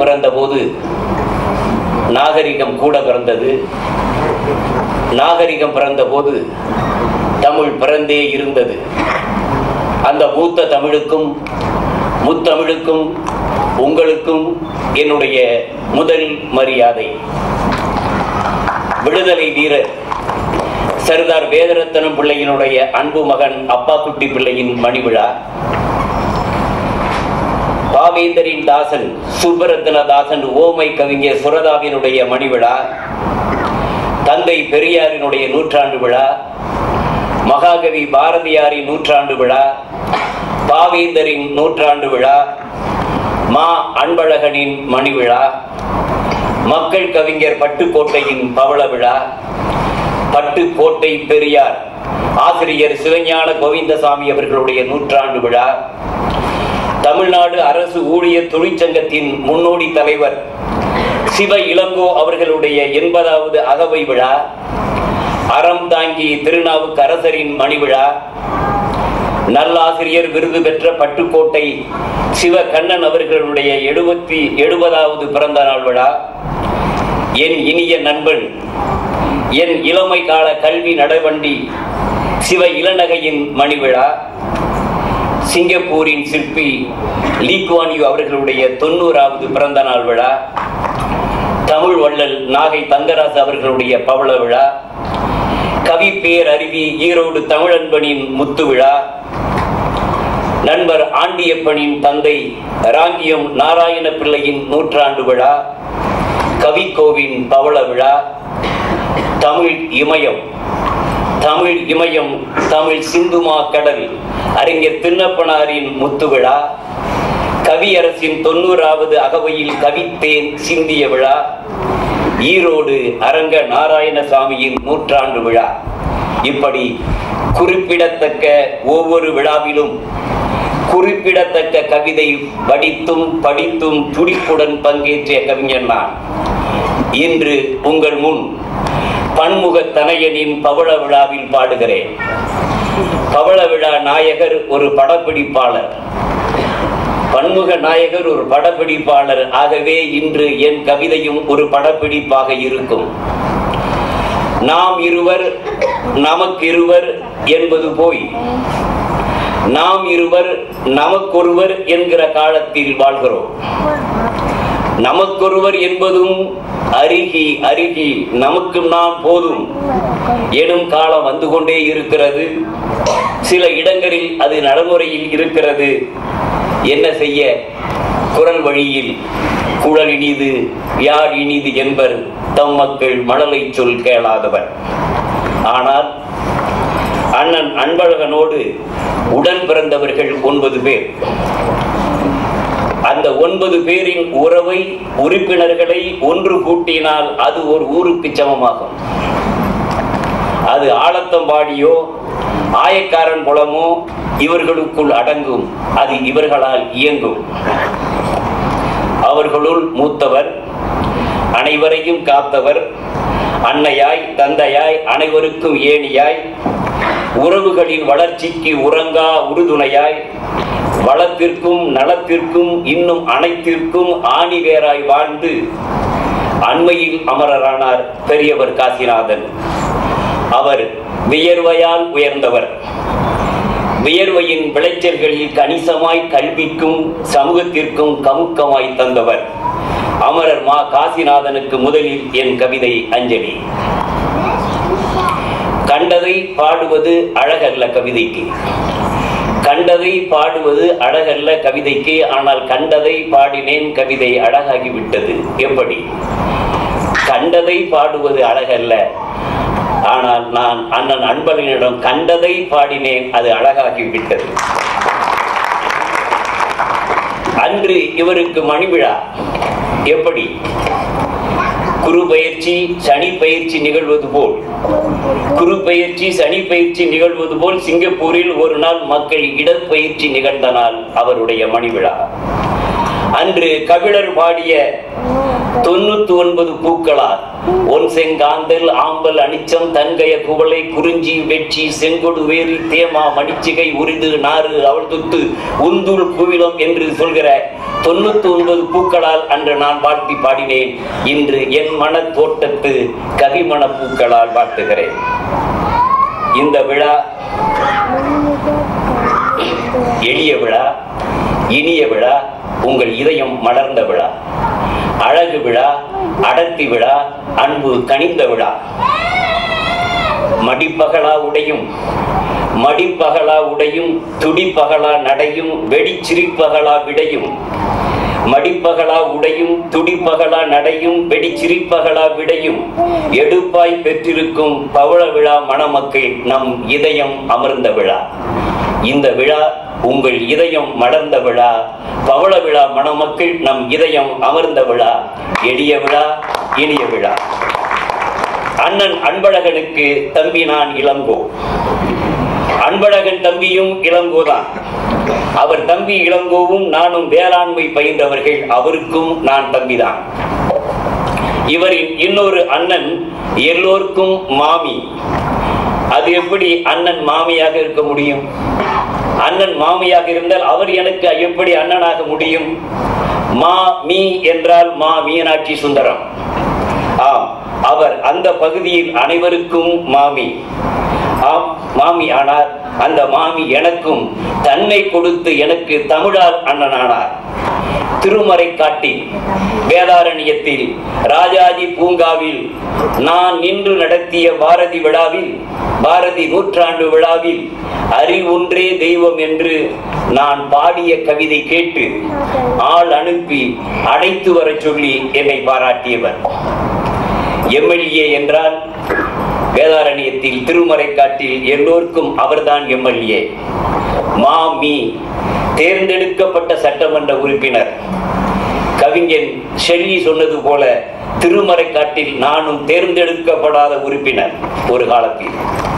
பிறந்தபோது நாகரிகம் கூட பிறந்தது நாகரிகம் பிறந்தபோது தமிழ் பிறந்தே இருந்தது அந்த மூத்த தமிழுக்கும் முத்தமிழுக்கும் உங்களுக்கும் என்னுடைய முதல் மரியாதை விடுதலை வீரர் சர்தார் வேதரத்தனம் பிள்ளையினுடைய அன்பு மகன் அப்பா குட்டி பிள்ளையின் மணிவிழா பாவேந்தரின் தாசன் சுப்பரத்ன தாசன் ஓமை கவிஞர் சுரதாவினுடைய மணிவிழா தந்தை பெரியாரினுடைய நூற்றாண்டு விழா மகாகவி பாரதியாரின் நூற்றாண்டு விழா பாவேந்தரின் நூற்றாண்டு விழா மா அன்பழகனின் மணிவிழா மக்கள் கவிஞர் பட்டுக்கோட்டையின் பவள விழா பட்டுக்கோட்டை பெரியார் ஆசிரியர் சிவஞான கோவிந்தசாமி அவர்களுடைய நூற்றாண்டு விழா தமிழ்நாடு அரசு ஊழியர் தொழிற்சங்கத்தின் முன்னோடி தலைவர் சிவ இளங்கோ அவர்களுடைய எண்பதாவது அகவை விழா அறம் தாங்கி திருநாவுக்கு அரசரின் மணிவிழா நல்லாசிரியர் விருது பெற்ற பட்டுக்கோட்டை சிவ கண்ணன் அவர்களுடைய எழுபத்தி எழுபதாவது பிறந்த நாள் விழா என் இனிய நண்பன் என் இளமை கால கல்வி நடவண்டி சிவ இளநகையின் மணிவிழா சிங்கப்பூரின் சிற்பி லீக்வான்யூ அவர்களுடைய தொண்ணூறாவது பிறந்த நாள் விழா தமிழ் வள்ளல் நாகை தங்கராசு அவர்களுடைய பவள விழா கவி பேரருவி ஈரோடு தமிழன்பனின் முத்து விழா நண்பர் ஆண்டியப்பனின் தந்தை ராங்கியம் நாராயண பிள்ளையின் நூற்றாண்டு விழா கவிக்கோவின் பவள விழா தமிழ் இமயம் தமிழ் இமயம் தமிழ் சிந்துமா கடல் அறிஞர் திண்ணப்பனாரின் முத்து விழா கவியரசின் தொண்ணூறாவது அகவையில் கவித்தேன் சிந்திய விழா ஈரோடு அரங்க நாராயணசாமியின் நூற்றாண்டு விழா இப்படி குறிப்பிடத்தக்க ஒவ்வொரு விழாவிலும் குறிப்பிடத்தக்க கவிதை வடித்தும் படித்தும் துடிப்புடன் பங்கேற்றிய கவிஞர் நான் இன்று உங்கள் முன் பன்முக தனையனின் பவள விழாவில் பாடுகிறேன் பவள விழா நாயகர் ஒரு படப்பிடிப்பாளர் பன்முக நாயகர் ஒரு படப்பிடிப்பாளர் ஆகவே இன்று என் கவிதையும் ஒரு படப்பிடிப்பாக இருக்கும் நாம் இருவர் நமக்கிருவர் என்பது போய் நாம் இருவர் நமக்கொருவர் என்கிற காலத்தில் வாழ்கிறோம் நமக்கொருவர் என்பதும் அருகி அருகி நமக்கு நாம் போதும் எனும் காலம் வந்து கொண்டே இருக்கிறது சில இடங்களில் அது நடைமுறையில் இருக்கிறது என்ன செய்ய குரல் வழியில் குழல் இனிது யாழ் இனிது என்பர் தம் மக்கள் மழலை சொல் கேளாதவர் ஆனால் அண்ணன் அன்பழகனோடு உடன் பிறந்தவர்கள் ஒன்பது பேர் அந்த ஒன்பது பேரின் உறவை உறுப்பினர்களை ஒன்று கூட்டினால் அது ஒரு ஊருக்கு சமமாகும் அது ஆலத்தம்பாடியோ ஆயக்காரன் குளமோ இவர்களுக்குள் அடங்கும் அது இவர்களால் இயங்கும் அவர்களுள் மூத்தவர் அனைவரையும் காத்தவர் அன்னையாய் தந்தையாய் அனைவருக்கும் ஏணியாய் உறவுகளின் வளர்ச்சிக்கு உறங்கா உறுதுணையாய் வளத்திற்கும் நலத்திற்கும் இன்னும் அனைத்திற்கும் ஆணிவேராய் வாழ்ந்து அண்மையில் அமரரானார் பெரியவர் காசிநாதன் அவர் வியர்வையால் உயர்ந்தவர் வியர்வையின் விளைச்சல்களில் கணிசமாய் கல்விக்கும் சமூகத்திற்கும் கமுக்கமாய் தந்தவர் அமரர் மா காசிநாதனுக்கு முதலில் என் கவிதை அஞ்சலி கண்டதை பாடுவது அழகல்ல கவிதைக்கு கண்டதை பாடுவது அழகல்ல கவிதைக்கு ஆனால் கண்டதை பாடினேன் கவிதை அழகாகிவிட்டது எப்படி கண்டதை பாடுவது அழகல்ல ஆனால் நான் அண்ணன் அன்பழகனிடம் கண்டதை பாடினேன் அது அழகாகிவிட்டது அன்று இவருக்கு மணிவிழா எப்படி குரு பயிற்சி சனி பயிற்சி நிகழ்வது போல் குரு பயிற்சி சனி பயிற்சி நிகழ்வது போல் சிங்கப்பூரில் ஒரு நாள் மக்கள் இடப்பயிற்சி நிகழ்ந்த நாள் அவருடைய மணிவிழா அன்று கபிலர் பாடிய தொண்ணூத்தி ஒன்பது பூக்களால் ஒன் செங்காந்தல் ஆம்பல் அனிச்சம் தன்கய குவளை குறிஞ்சி வெற்றி செங்கொடு வேரி தேமா மணிச்சிகை உரிது நாறு அவள் துத்து உந்துள் குவிலம் என்று சொல்கிற தொண்ணூத்தி ஒன்பது பூக்களால் அன்று நான் வாழ்த்தி பாடினேன் இன்று என் மன தோட்டத்து கவிமண பூக்களால் வாழ்த்துகிறேன் இந்த விழா எளிய விழா இனிய விழா உங்கள் இதயம் மலர்ந்த விழா அழகு விழா அடர்த்தி விழா அன்பு கனிந்த விழா மடிப்பகலா உடையும் மடிப்பகலா உடையும் துடிப்பகலா நடையும் வெடிச்சிரிப்பகலா விடையும் மடிப்பகலா உடையும் துடிப்பகலா நடையும் வெடிச்சிரிப்பகலா விடையும் எடுப்பாய் பெற்றிருக்கும் பவள விழா மணமக்கள் நம் இதயம் அமர்ந்த விழா இந்த விழா உங்கள் இதயம் மலர்ந்த விழா பவள விழா மணமக்கள் நம் இதயம் அமர்ந்த விழா எளிய விழா இனிய விழா அண்ணன் அன்பழகனுக்கு தம்பி நான் இளங்கோ அன்பழகன் தம்பியும் இளங்கோதான் அவர் தம்பி இளங்கோவும் நானும் வேளாண்மை பயின்றவர்கள் அவருக்கும் நான் தம்பிதான் இவரின் இன்னொரு அண்ணன் எல்லோருக்கும் மாமி அது எப்படி அண்ணன் மாமியாக இருக்க முடியும் அண்ணன் மாமியாக இருந்தால் அவர் எனக்கு எப்படி அண்ணனாக முடியும் மா மீ என்றால் மா மீனாட்சி சுந்தரம் ஆம் அவர் அந்த பகுதியில் அனைவருக்கும் மாமி ஆம் மாமி ஆனார் அந்த மாமி எனக்கும் தன்னை கொடுத்து எனக்கு தமிழால் அண்ணனானார் திருமறை காட்டில் வேதாரண்யத்தில் ராஜாஜி பூங்காவில் நான் நின்று நடத்திய பாரதி விழாவில் பாரதி நூற்றாண்டு விழாவில் அறிவொன்றே தெய்வம் என்று நான் பாடிய கவிதை கேட்டு ஆள் அனுப்பி அழைத்து வரச் சொல்லி என்னை பாராட்டியவர் எம்எல்ஏ என்றால் வேதாரண்யத்தில் திருமறை காட்டில் எல்லோருக்கும் அவர்தான் எம்எல்ஏ மா மீ தேர்ந்தெடுக்கப்பட்ட சட்டமன்ற உறுப்பினர் கவிஞன் ஷெல்லி சொன்னது போல திருமறை காட்டில் நானும் தேர்ந்தெடுக்கப்படாத உறுப்பினர் ஒரு காலத்தில்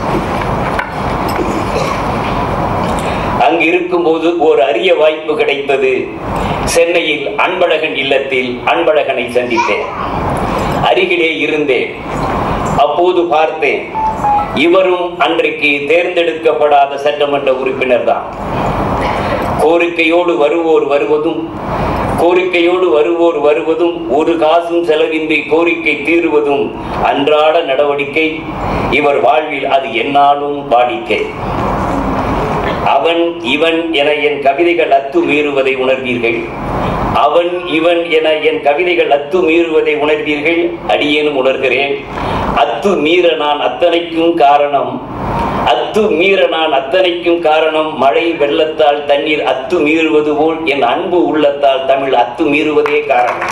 அங்கு இருக்கும்போது ஒரு அரிய வாய்ப்பு கிடைத்தது சென்னையில் அன்பழகன் இல்லத்தில் அன்பழகனை சந்தித்தேன் அருகிலே இருந்தேன் அப்போது பார்த்தேன் இவரும் அன்றைக்கு தேர்ந்தெடுக்கப்படாத சட்டமன்ற உறுப்பினர் தான் கோரிக்கையோடு வருவோர் வருவதும் கோரிக்கையோடு வருவோர் வருவதும் ஒரு காசும் செலவின்றி கோரிக்கை தீருவதும் அன்றாட நடவடிக்கை இவர் வாழ்வில் அது என்னாலும் வாடிக்கை அவன் இவன் என என் கவிதைகள் அத்து மீறுவதை உணர்வீர்கள் அவன் இவன் என என் கவிதைகள் அத்து மீறுவதை உணர்வீர்கள் அடியேனும் உணர்கிறேன் அத்து மீற நான் அத்தனைக்கும் காரணம் அத்து மீற நான் அத்தனைக்கும் காரணம் மழை வெள்ளத்தால் தண்ணீர் அத்து மீறுவது போல் என் அன்பு உள்ளத்தால் தமிழ் அத்து மீறுவதே காரணம்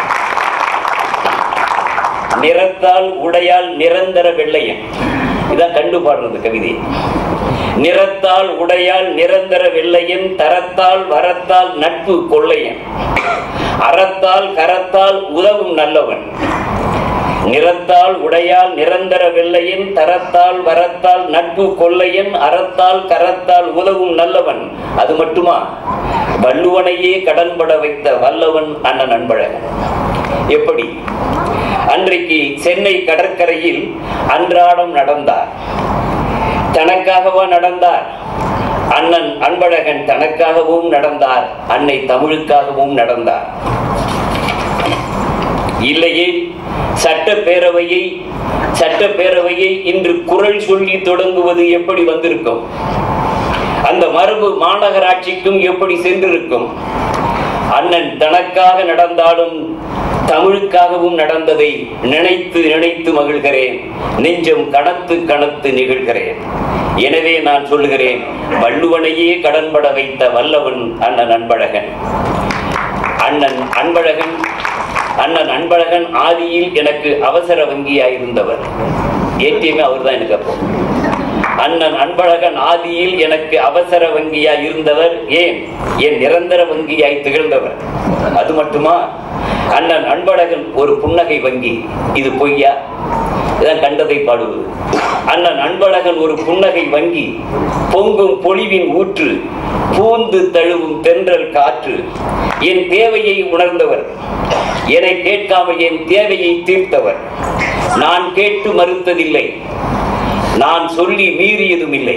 நிறத்தால் உடையால் நிரந்தர வெள்ளையன் இதான் கண்டு பாடுறது கவிதை நிறத்தால் உடையால் நிரந்தர வெள்ளையன் தரத்தால் வரத்தால் நட்பு கொள்ளையன் அறத்தால் கரத்தால் உதவும் நல்லவன் நிறத்தால் உடையால் நிரந்தர வெள்ளையன் தரத்தால் வரத்தால் நட்பு கொள்ளையன் அறத்தால் கரத்தால் உதவும் நல்லவன் அது மட்டுமா வள்ளுவனையே கடன்பட வைத்த வல்லவன் அண்ணன் அன்பழகன் எப்படி அன்றைக்கு சென்னை கடற்கரையில் அன்றாடம் நடந்தார் தனக்காகவா நடந்தார் அண்ணன் அன்பழகன் தனக்காகவும் நடந்தார் அன்னை தமிழுக்காகவும் நடந்தார் இல்லையே சட்டப்பேரவையை சட்டப்பேரவையை இன்று குரல் சொல்லி தொடங்குவது எப்படி வந்திருக்கும் அந்த மரபு மாநகராட்சிக்கும் எப்படி சென்றிருக்கும் அண்ணன் தனக்காக நடந்தாலும் தமிழுக்காகவும் நடந்ததை நினைத்து நினைத்து மகிழ்கிறேன் நெஞ்சம் கணத்து கணத்து நிகழ்கிறேன் எனவே நான் சொல்லுகிறேன் வள்ளுவனையே கடன்பட வைத்த வல்லவன் அண்ணன் அன்பழகன் அண்ணன் அன்பழகன் அண்ணன் அன்பழகன் ஆதியில் எனக்கு அவசர வங்கியாயிருந்தவர் ஏடிஎம் அவர் தான் எனக்கு அப்போ அண்ணன் அன்பழகன் ஆதியில் எனக்கு அவசர வங்கியாய் இருந்தவர் ஏன் என் நிரந்தர வங்கியாய் திகழ்ந்தவர் அது மட்டுமா அண்ணன் அன்பழகன் ஒரு புன்னகை வங்கி இது பொய்யா இதான் கண்டதை பாடுவது அண்ணன் அன்பழகன் ஒரு புன்னகை வங்கி பொங்கும் பொழிவின் ஊற்று பூந்து தழுவும் தென்றல் காற்று என் தேவையை உணர்ந்தவர் என்னை கேட்காமல் என் தேவையை தீர்த்தவர் நான் கேட்டு மறுத்ததில்லை நான் சொல்லி மீறியதும் இல்லை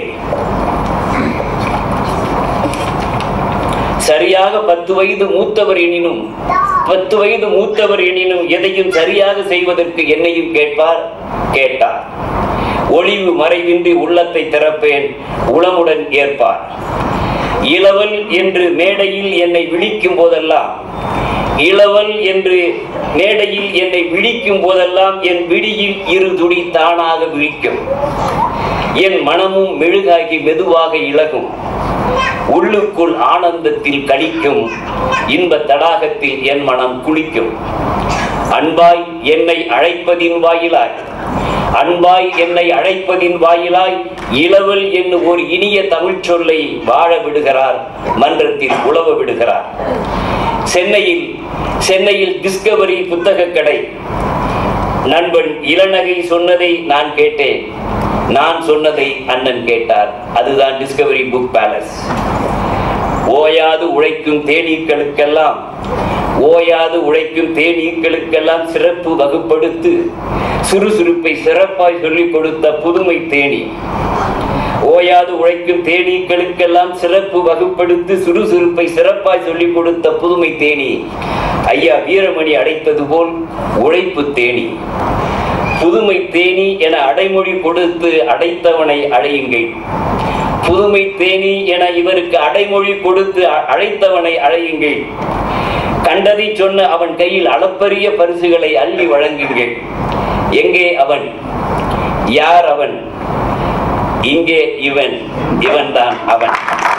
சரியாக பத்து வயது மூத்தவர் எனினும் பத்து வயது மூத்தவர் எனினும் எதையும் சரியாக செய்வதற்கு என்னையும் கேட்பார் கேட்டார் ஒளிவு மறைவின்றி உள்ளத்தை திறப்பேன் உளமுடன் ஏற்பார் இளவல் என்று மேடையில் என்னை விழிக்கும் போதெல்லாம் இளவல் என்று மேடையில் என்னை விழிக்கும் போதெல்லாம் என் விடியில் இரு துடி தானாக விழிக்கும் என் மனமும் மெழுகாகி மெதுவாக இழகும் உள்ளுக்குள் ஆனந்தத்தில் கழிக்கும் இன்ப தடாகத்தில் என் மனம் குளிக்கும் அன்பாய் என்னை அழைப்பதின் வாயிலாய் அன்பாய் என்னை அழைப்பதின் வாயிலாய் இளவல் என்னும் ஒரு இனிய தமிழ் சொல்லை வாழ விடுகிறார் மன்றத்தில் உழவ விடுகிறார் சென்னையில் சென்னையில் டிஸ்கவரி புத்தக கடை நண்பன் இளநகை சொன்னதை நான் கேட்டேன் நான் சொன்னதை அண்ணன் கேட்டார் அதுதான் டிஸ்கவரி புக் பேலஸ் ஓயாது உழைக்கும் தேனீக்களுக்கெல்லாம் ஓயாது உழைக்கும் தேனீக்களுக்கெல்லாம் சிறப்பு வகுப்படுத்து சுறுசுறுப்பை சிறப்பாய் சொல்லிக் கொடுத்த புதுமை தேனி ஓயாது உழைக்கும் தேனீக்களுக்கெல்லாம் சிறப்பு வகுப்படுத்து சுறுசுறுப்பை சிறப்பாய் சொல்லிக் கொடுத்த புதுமை தேனி ஐயா வீரமணி அடைத்தது போல் உழைப்பு தேனி புதுமை தேனி என அடைமொழி கொடுத்து அடைத்தவனை அழையுங்கள் புதுமை தேனி என இவருக்கு அடைமொழி கொடுத்து அ- அழைத்தவனை அழையுங்கள் கண்டதை சொன்ன அவன் கையில் அளப்பரிய பரிசுகளை அள்ளி வழங்குங்கள் எங்கே அவன் யார் அவன் இங்கே இவன் இவன்தான் அவன்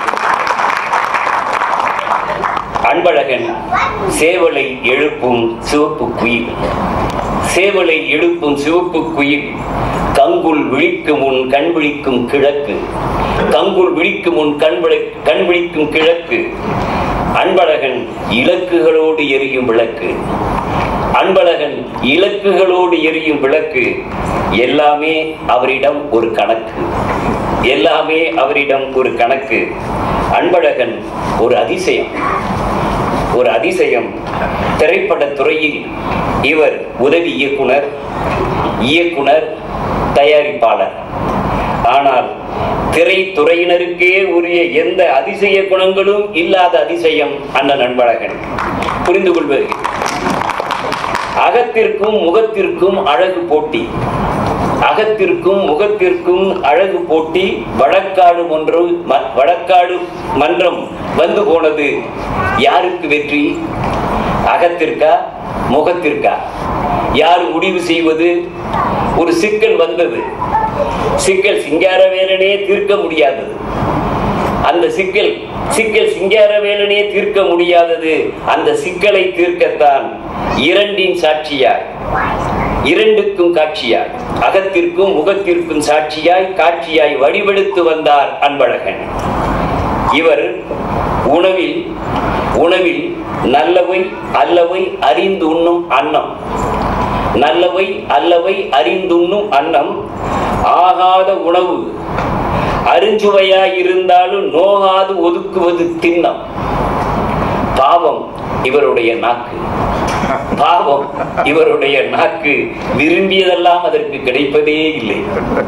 அன்பழகன் சேவலை எழுப்பும் சிவப்பு குயில் சேவலை எழுப்பும் சிவப்பு குயில் கங்குல் விழிக்கும் முன் கண் விழிக்கும் கிழக்கு கங்குல் விழிக்கும் முன் கண் விழி- கண் விழிக்கும் கிழக்கு அன்பழகன் இலக்குகளோடு எரியும் விளக்கு அன்பழகன் இலக்குகளோடு எரியும் விளக்கு எல்லாமே அவரிடம் ஒரு கணக்கு எல்லாமே அவரிடம் ஒரு கணக்கு அன்பழகன் ஒரு அதிசயம் ஒரு அதிசயம் திரைப்படத் துறையில் இவர் உதவி இயக்குனர் இயக்குனர் தயாரிப்பாளர் ஆனால் திரைத்துறையினருக்கே உரிய எந்த அதிசய குணங்களும் இல்லாத அதிசயம் அண்ணன் அன்பழகன் புரிந்து கொள்வது அகத்திற்கும் முகத்திற்கும் அழகு போட்டி அகத்திற்கும் முகத்திற்கும் அழகு போட்டி வழக்காடு ஒன்று ம- வழக்காடு மன்றம் வந்து போனது யாருக்கு வெற்றி அகத்திற்கா முகத்திற்கா யார் முடிவு செய்வது ஒரு சிக்கல் வந்தது சிக்கல் சிங்காரவேலனே தீர்க்க முடியாதது அந்த சிக்கல் சிக்கல் சிங்காரவேலனே தீர்க்க முடியாதது அந்த சிக்கலை தீர்க்கத்தான் இரண்டின் சாட்சியாய் இரண்டுக்கும் காட்சியாய் அகத்திற்கும் முகத்திற்கும் சாட்சியாய் காட்சியாய் வடிவெடுத்து வந்தார் அன்பழகன் இவர் உணவில் உணவில் நல்லவை அல்லவை அறிந்து உண்ணும் அன்னம் நல்லவை அல்லவை அறிந்துண்ணும் அன்னம் ஆகாத உணவு அருஞ்சுவையாய் இருந்தாலும் நோகாது ஒதுக்குவது திண்ணம் பாவம் இவருடைய நாக்கு பாவம் இவருடைய நாக்கு விரும்பியதெல்லாம் அதற்கு கிடைப்பதே இல்லை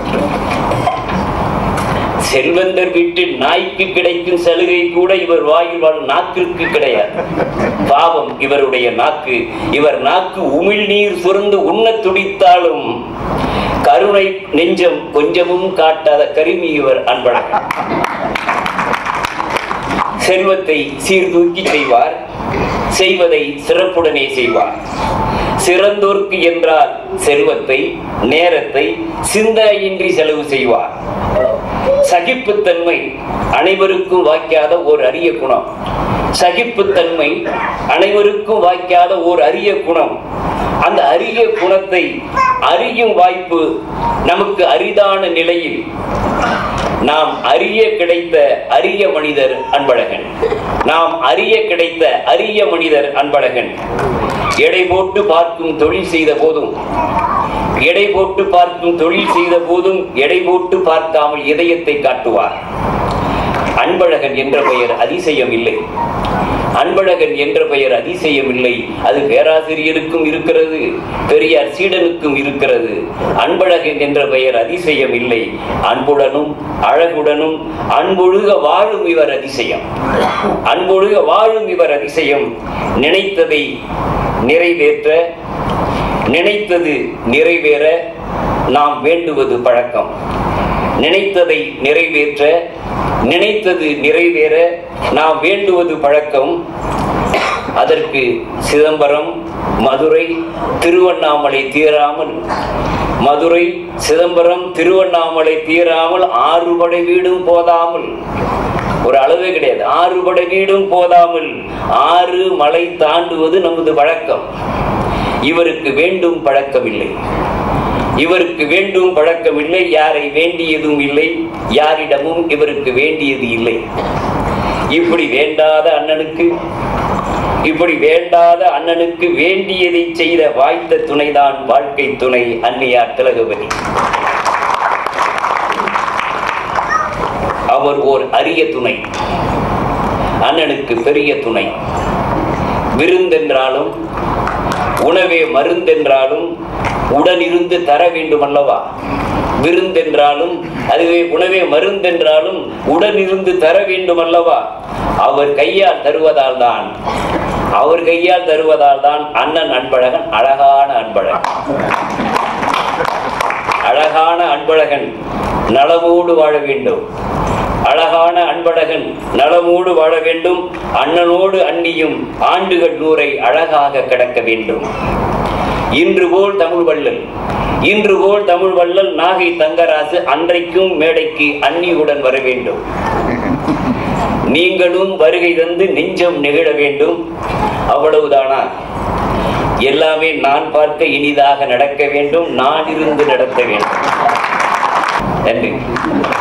செல்வந்தர் வீட்டில் நாய்க்கு கிடைக்கும் சலுகை கூட இவர் வாயில் வாழும் நாக்கிற்கு கிடையாது பாவம் இவருடைய நாக்கு இவர் நாக்கு உமிழ்நீர் சுரந்து உண்ணத் துடித்தாலும் கருணை நெஞ்சம் கொஞ்சமும் காட்டாத கருமி இவர் அன்பழகன் செல்வத்தை சீர்தூக்கி செய்வார் செய்வதை சிறப்புடனே செய்வார் சிறந்தோர்க்கு என்றால் செல்வத்தை நேரத்தை சிந்தனையின்றி செலவு செய்வார் சகிப்புத்தன்மை அனைவருக்கும் வாய்க்காத ஓர் அரிய குணம் சகிப்புத்தன்மை அனைவருக்கும் வாய்க்காத ஓர் அரிய குணம் அந்த அரிய குணத்தை அறியும் வாய்ப்பு நமக்கு அரிதான நிலையில் நாம் அறிய கிடைத்த அரிய மனிதர் அன்பழகன் நாம் அறிய கிடைத்த அரிய மனிதர் அன்பழகன் எடை போட்டு பார்க்கும் தொழில் செய்த போதும் எடை போட்டு பார்க்கும் தொழில் செய்த போதும் எடை போட்டு பார்க்காமல் இதயத்தை காட்டுவார் அன்பழகன் என்ற பெயர் அதிசயம் இல்லை அன்பழகன் என்ற பெயர் அதிசயம் இல்லை அது பேராசிரியருக்கும் இருக்கிறது பெரியார் சீடனுக்கும் இருக்கிறது அன்பழகன் என்ற பெயர் அதிசயம் இல்லை அன்புடனும் அழகுடனும் அன்பொழுக வாழும் இவர் அதிசயம் அன்பொழுக வாழும் இவர் அதிசயம் நினைத்ததை நிறைவேற்ற நினைத்தது நிறைவேற நாம் வேண்டுவது பழக்கம் நினைத்ததை நிறைவேற்ற நினைத்தது நிறைவேற நாம் வேண்டுவது பழக்கம் அதற்கு சிதம்பரம் மதுரை திருவண்ணாமலை தீராமல் மதுரை சிதம்பரம் திருவண்ணாமலை தீராமல் ஆறு படை வீடும் போதாமல் ஒரு அளவே கிடையாது ஆறு படை வீடும் போதாமல் ஆறு மலை தாண்டுவது நமது பழக்கம் இவருக்கு வேண்டும் பழக்கம் இல்லை இவருக்கு வேண்டும் பழக்கம் இல்லை யாரை வேண்டியதும் இல்லை யாரிடமும் இவருக்கு வேண்டியது இல்லை இப்படி வேண்டாத அண்ணனுக்கு இப்படி வேண்டாத அண்ணனுக்கு வேண்டியதை செய்த வாய்த்த துணைதான் வாழ்க்கை துணை அன்னையார் திலகவதி அவர் ஓர் அரிய துணை அண்ணனுக்கு பெரிய துணை விருந்தென்றாலும் உணவே மருந்தென்றாலும் உடனிருந்து தர வேண்டும் அல்லவா விருந்தென்றாலும் அதுவே உணவே மருந்தென்றாலும் உடனிருந்து தர வேண்டும் அல்லவா அவர் கையால் தருவதால் தான் அவர் கையால் தருவதால் தான் அண்ணன் அன்பழகன் அழகான அன்பழகன் அழகான அன்பழகன் நலமோடு வாழ வேண்டும் அழகான அன்பழகன் நலமோடு வாழ வேண்டும் அண்ணனோடு அன்னியும் ஆண்டுகள் நூறை அழகாக கடக்க வேண்டும் இன்று போல் தமிழ் வள்ளல் இன்று போல் தமிழ் வள்ளல் நாகை தங்கராசு அன்றைக்கும் மேடைக்கு அன்னியுடன் வர வேண்டும் நீங்களும் வருகை தந்து நெஞ்சம் நெகிழ வேண்டும் அவ்வளவுதானா எல்லாமே நான் பார்க்க இனிதாக நடக்க வேண்டும் நான் இருந்து நடத்த வேண்டும் நன்றி